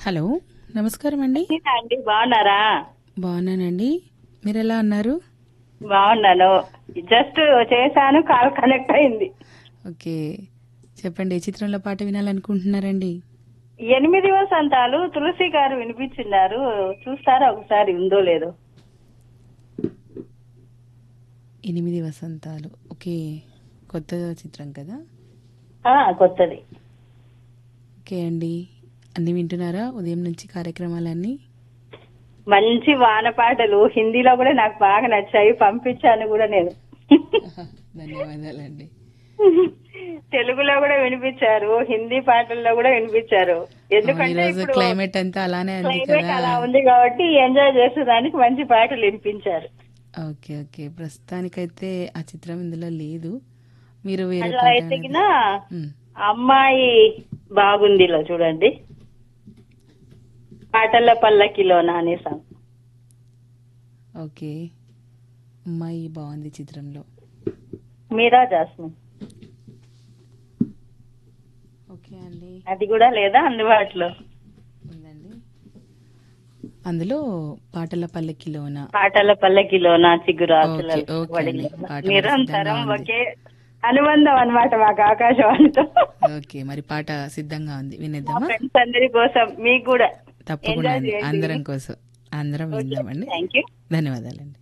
Hello నమస్కారం అండి అండి బాగున్నారా బాగున్నానండి మీరు ఎలా ఉన్నారు బాగున్నాను జస్ట్ చేశాను కాల్ కనెక్ట్ అయింది ఓకే చెప్పండి ఏ చిత్రంలో పాట వినాలనుకుంటున్నారండి ఎనిమిది వసంతాలు తులసి గారు వినిపించినారు చూస్తారా ఒకసారి ఉందో లేదో ఎనిమిది వసంతాలు ఓకే కొత్త చిత్రం కదా ఆ కొత్తది ఓకే అండి అన్ని వింటున్నారా ఉదయం నుంచి కార్యక్రమాలన్నీ మంచి వాన పాటలు హిందీలో కూడా నాకు బాగా నచ్చాయి పంపించాను కూడా నేను ధన్యవాదాలండి తెలుగులో కూడా వినిపించారు హిందీ పాటల్లో కూడా వినిపించారు ఎందుకంటే ఈరోజు ఇప్పుడు క్లైమేట్ అంతా అలానే ఉంది క్లైమేట్ కదా అలా ఉంది కాబట్టి ఎంజాయ్ చేసేదానికి మంచి పాటలు వినిపించారు ఓకే ఓకే ప్రస్తుతానికైతే ఆ చిత్రం ఇందులో లేదు మీరు వేరే అలా పాట అయితే అనేది- గిన ఉమ్, అమ్మాయి బాగుందిలో చూడండి పాటల పల్లకిలో నానే సాంగ్ ఓకే అమ్మాయి బాగుంది చిత్రంలో మీరా జాస్మిన్ ఓకే అండి అది కూడా లేదా అందుబాటులో ఉందండి అందులో పాటల పల్లకిలోన పాటల పల్లకిలో నా చిగురాకుల ఓకే, ఓకే అండి. పాట మరి నిరంతరం సిద్ధంగా ఉంది. ఒకే అనుబంధం అన్నమాట మాకు ఆకాశవాణితో ఓకే మరి పాట సిద్ధంగా ఉంది మా వినేద్దామా ఫ్రెండ్స్ అందరి కోసం మీకు కూడా తప్పకుండా ఎంజాయ్ అండి చేయండి. అందరం కోసం అందరం విందామండి థ్యాంక్ యూ ధన్యవాదాలండి